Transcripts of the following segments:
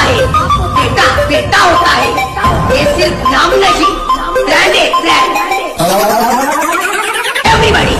है बेटा बेटा होता है ये सिर्फ नाम नहीं ब्रांड है ब्रांड एवरीबॉडी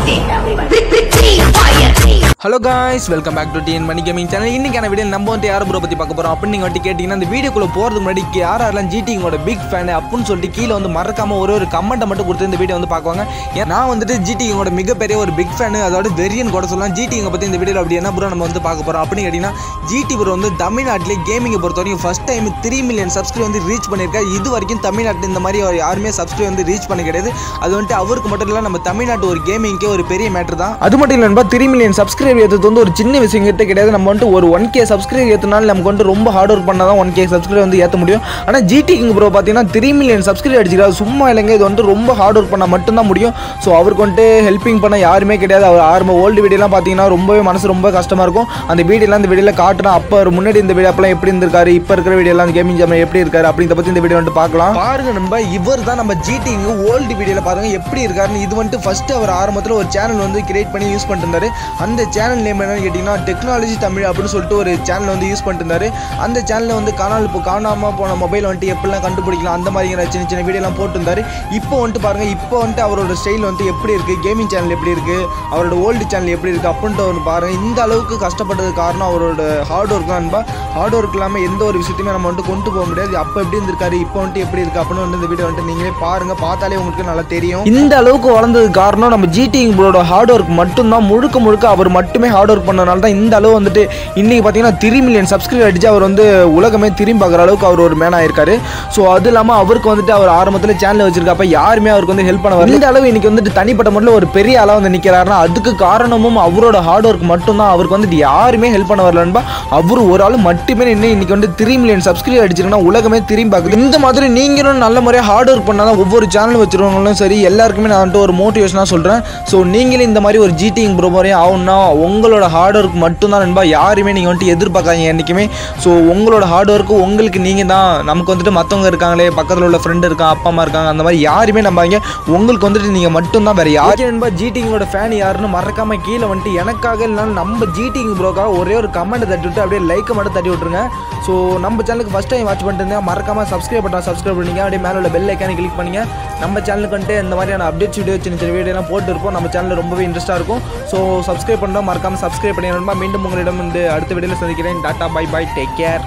से free fire hello guys welcome back to TN Mani gaming channel இன்னைக்கான வீடியோ நம்ம வந்து யார் ப்ரோ பற்றி பார்க்க போகிறோம் அப்படின்னு நீங்கள் வந்துட்டு கேட்டிங்கன்னா அந்த வீடியோக்குள்ளே போகிறதுக்கு முன்னாடி யார் யாரெல்லாம் ஜிடிங்கோட பிக் ஃபேன் அப்படின்னு சொல்லிட்டு கீழே வந்து மறக்காம ஒரு ஒரு கமெண்ட்டை மட்டும் கொடுத்து இந்த வீடியோ வந்து பார்க்குவாங்க ஏன் நான் வந்துட்டு ஜிடிங்கோட மிகப்பெரிய ஒரு பிக் ஃபேனு அதோட வெறியன் கூட சொல்லலாம் ஜிடிங்க பற்றி இந்த வீடியோவில் அப்படி என்ன ப்ரோ நம்ம வந்து பார்க்க போகிறோம் அப்படின்னு கேட்டிங்கன்னா ஜிடி ப்ரோ வந்து தமிழ்நாட்டிலே கேமிங்கை பொறுத்த வரைக்கும் first time three million subscribe வந்து ரீச் பண்ணியிருக்காரு இது வரைக்கும் தமிழ்நாட்டில் இந்த மாதிரி அவர் யாருமே சப்ஸ்கிரைப் வந்து ரீச் பண்ண கிடையாது அது வந்துட்டு அவருக்கு மட்டும் இல்லை நம்ம தமிழ்நாட்டு ஒரு கேமிங்கே ஒரு பெரிய மேட்ரு தான் அது மட்டும் இல்லை நண்பா த்ரீ மில்லியன் சப்ஸ்கிரைப் ஏற்றது வந்து ஒரு சின்ன விஷயம் கிட்ட கிடையாது நம்ம வந்துட்டு ஒரு ஒன் கே சப்ஸ்கிரைப் ஏற்றினாலும் நமக்கு வந்துட்டு ரொம்ப ஹார்ட் ஒர்க் பண்ணால் தான் ஒன் கே சப்ஸ்கிரைப் வந்து ஏற்ற முடியும் ஆனால் ஜிடி கிங் ப்ரோ பார்த்தீங்கன்னா த்ரீ மில்லியன் சப்ஸ்கிரைப் அடிச்சிருக்காரு சும்மா இல்லைங்க இது வந்துட்டு ரொம்ப ஹார்ட் ஒர்க் பண்ணால் மட்டும்தான் முடியும் ஸோ அவருக்கு வந்துட்டு ஹெல்ப்பிங் பண்ண யாருமே கிடையாது அவர் ஆரம்ப ஓல்டு வீடியோலாம் பார்த்தீங்கன்னா ரொம்பவே மனசு ரொம்ப கஷ்டமாக இருக்கும் அந்த வீடியோலாம் இந்த வீடியோவில் காட்டுனா அப்போ அவர் முன்னாடி இந்த வீடியோ அப்பெல்லாம் எப்படி இருந்திருக்காரு இப்போ இருக்கிற வீடியோலாம் கேமிங் ஜாமன் எப்படி இருக்காரு அப்படின்றத பற்றி இந்த வீடியோ வந்துட்டு பார்க்கலாம் பாருங்க நம்ம இவர் தான் நம்ம ஜிடிங் ஓல்டு வீடியோவில் பாருங்க எப்படி இருக்காருன்னு இது வந்துட்டு ஃபர்ஸ்ட் அவர் ஆரம்பத்தில் ஒரு சேனல் வந்து கிரியேட் பண்ணி யூஸ் பண்ணிட்டு இருந்தாரு அந்த சேனல் நேம் என்னன்னு கேட்டிங்கன்னா டெக்னாலஜி தமிழ் அப்படின்னு சொல்லிட்டு ஒரு சேனல் வந்து யூஸ் பண்ணிட்டு இருந்தாரு அந்த சேனலில் வந்து காணாமல் இப்போ காணாமல் போன மொபைல் வந்துட்டு எப்படிலாம் கண்டுபிடிக்கலாம் அந்த மாதிரிங்கிற சின்ன சின்ன வீடியோலாம் போட்டிருந்தாரு இப்போ வந்துட்டு பாருங்க இப்போ வந்துட்டு அவரோட ஸ்டைல் வந்து எப்படி இருக்கு கேமிங் சேனல் எப்படி இருக்கு அவரோட ஓல்டு சேனல் எப்படி இருக்கு அப்படின்ட்டு ஒன்று பாருங்க இந்த அளவுக்கு கஷ்டப்பட்டது காரணம் அவரோட ஹார்ட் ஒர்க் தான் ஹார்ட் ஒர்க் இல்லாமல் எந்த ஒரு விஷயத்தையுமே நம்ம வந்துட்டு கொண்டு போக முடியாது அப்போ எப்படி இருந்திருக்காரு இப்போ வந்துட்டு எப்படி இருக்கு அப்படின்னு வந்து இந்த வீடியோ வந்துட்டு நீங்களே பாருங்க பார்த்தாலே உங்களுக்கு நல்லா தெரியும் இந்த அளவுக்கு வளர்ந்தது காரணம் நம்ம ஜிடிங் ப்ரோட ஹார்ட் ஒர்க் மட்டும்தான் முழுக்க முழுக்க அவர் மட்டுமே ஹார்ட் ஒர்க் பண்ணனால தான் இந்த அளவு வந்துட்டு இன்னைக்கு பார்த்தீங்கன்னா த்ரீ மில்லியன் சப்ஸ்கிரைப் அடிச்சு அவர் வந்து உலகமே திரும்பி பார்க்குற அளவுக்கு அவர் ஒரு மேன் ஆயிருக்காரு ஸோ அது இல்லாமல் அவருக்கு வந்துட்டு அவர் ஆரம்பத்தில் சேனல் வச்சிருக்கப்ப யாருமே அவருக்கு வந்து ஹெல்ப் பண்ண வரல இந்த அளவு இன்னைக்கு வந்துட்டு தனிப்பட்ட முறையில் ஒரு பெரிய ஆளாக வந்து நிற்கிறாருன்னா அதுக்கு காரணமும் அவரோட ஹார்ட் ஒர்க் மட்டும்தான் அவருக்கு வந்துட்டு யாருமே ஹெல்ப் பண்ண வரலன்பா அவர் ஒரு ஆள் மட்டுமே நின்று இன்னைக்கு வந்து த்ரீ மில்லியன் சப்ஸ்கிரைப் அடிச்சிருக்கனா உலகமே திரும்பி பார்க்குது இந்த மாதிரி நீங்களும் நல்ல முறையாக ஹார்ட் ஒர்க் பண்ணால் தான் ஒவ்வொரு சேனல் வச்சிருக்கவங்களும் சரி எல்லாருக்குமே நான் வந்துட்டு ஒரு மோட்டிவேஷனாக சொல்கிறேன் ஸோ நீங்களும் இந்த மாதிரி ஒரு ஜிடிங் ப்ரோ மாதிரியும் ஆகணும்னா உங்களோட ஹார்ட் ஒர்க் மட்டும்தான் நண்பா யாருமே நீங்கள் வந்துட்டு எதிர்பார்க்காதீங்க என்றைக்குமே ஸோ உங்களோட ஹார்ட் ஒர்க்கு உங்களுக்கு நீங்கள் தான் நமக்கு வந்துட்டு மற்றவங்க இருக்காங்களே பக்கத்தில் உள்ள ஃப்ரெண்டு இருக்கான் அப்பா அம்மா இருக்காங்க அந்த மாதிரி யாருமே நம்பாங்க உங்களுக்கு வந்துட்டு நீங்கள் மட்டும்தான் வேறு யாரும் நண்பா ஜிடிங்கோட ஃபேன் யாருன்னு மறக்காம கீழே வந்துட்டு எனக்காக இல்லைனாலும் நம்ம ஜிடிங் ப்ரோக்காக ஒரே ஒரு கமெண்ட் தட்டி விட்டு அப்படியே லைக்கை மட்டும் தட்டி விட்டுருங்க ஸோ நம்ம சேனலுக்கு ஃபஸ்ட் டைம் வாட்ச் பண்ணிட்டு இருந்தேன் மறக்காம சப்ஸ்கிரைப் பண்ணா சப்ஸ்கிரைப் பண்ணிங்க அப்படியே மேலே உள்ள பெல் ஐக்கானே கிளிக் பண்ணிங்க நம்ம சேனலுக்கு வந்துட்டு இந்த மாதிரியான அப்டேட்ஸ் வீடியோ சின்ன சின்ன வீடியோலாம் போட்டு இருப்போம் நம்ம சேனல் ரொம்பவே இன்ட்ரெஸ்ட்டாக இருக்கும் ஸோ சப்ஸ்கிரைப் பண்ணால் மறக்காம சப்ஸ்கிரைப் பண்ணி நண்பா மீண்டும் உங்களிடம் வந்து அடுத்த வீடியோவில் சந்திக்கிறேன் tata bye bye take care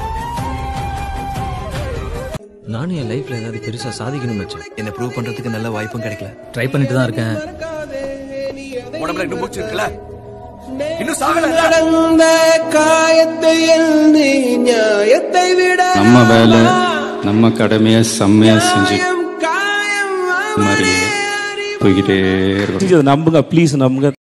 நானும் என் லைஃப்ல ஏதாவது பெருசா சாதிக்கணும் வச்சேன் என்ன ப்ரூவ் பண்றதுக்கு நல்ல வாய்ப்பும் கிடைக்கல ட்ரை பண்ணிட்டு தான் இருக்கேன் உடம்புல இன்னும் மூச்சு இருக்குல்ல இன்னும் சாகல கடந்த காயத்தை எழுதி நியாயத்தை விட நம்ம வேலை நம்ம கடமையை செம்மையா செஞ்சு காயம் மாதிரியே போய்கிட்டே இருக்கணும் நம்புங்க ப்ளீஸ் நம்புங்க